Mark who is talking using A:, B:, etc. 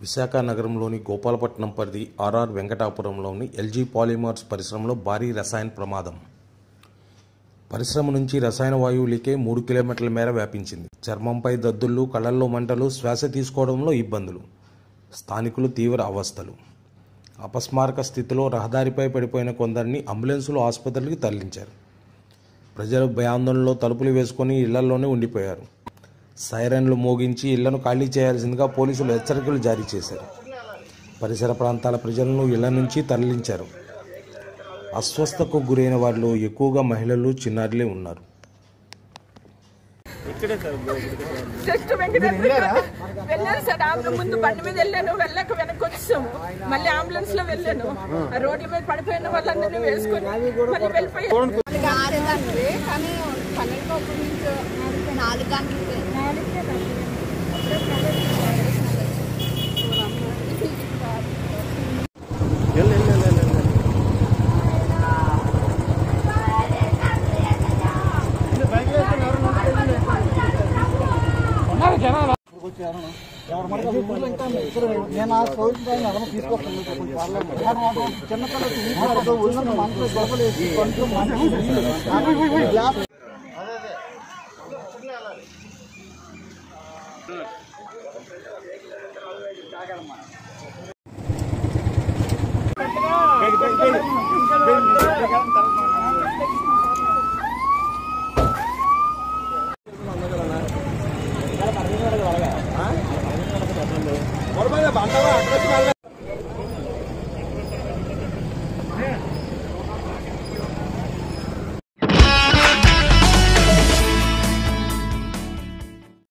A: విశాఖ నగరంలోని గోపాలపట్నం పరిధి RR వెంకటాపురంలోని LG polymers పరిశ్రమలో భారీ రసాయన ప్రమాదం పరిశ్రమ నుంచి రసాయన వాయువు లీకే మూడు కిలోమీటర్ల మేర వ్యాపించింది చర్మంపై దద్దుళ్ళు కళ్ళల్లో మంటలు శ్వాస తీసుకోవడంలో ఇబ్బందులు స్థానికులు తీవ్ర అవస్థలు అపస్మారక స్థితిలో రహదారిపై పడిపోయిన కొందరిని అంబులెన్సులు ఆసుపత్రికి తరలించారు ప్రజలు భయాందోళనలో తలుపులు వేసుకొని ఇళ్లలోనే ఉండిపోయారు సైరన్లు మోగించి ఇళ్లను ఖాళీ చేయాల్సిందిగా పోలీసులు హెచ్చరికలు జారీ చేశారు పరిసర ప్రాంతాల ప్రజలను ఇళ్ల నుంచి తరలించారు అస్వస్థకు గురైన వాళ్ళు ఎక్కువగా మహిళలు చిన్నారులే ఉన్నారు
B: జస్ట్ వెంకటేశ్వర వెళ్ళాను సార్ ఆంబులెన్స్ ముందు బండి మీద వెళ్ళాను వెళ్ళాక వెనక్కి వచ్చాము మళ్ళీ అంబులెన్స్ లో వెళ్ళాను ఆ రోడ్డు మీద పడిపోయిన వాళ్ళందరినీ వేసుకొని మళ్ళీ వెళ్ళిపోయాను
C: నాలుగు ఆరు గంటలు కానీ పన్నెండు ఒకటి నుంచి నాలుగు గంటలకి
D: నేను ఆ సౌకర్యం పైన ఎడమ తీసుకొస్తాను కొంచెం పర్లేదు. చిన్నపిల్లలు తీసుకొస్తాను. ఒళ్ళంతా మనసులో గొప్పలేసి కొంచెం మనసు గ్లాస్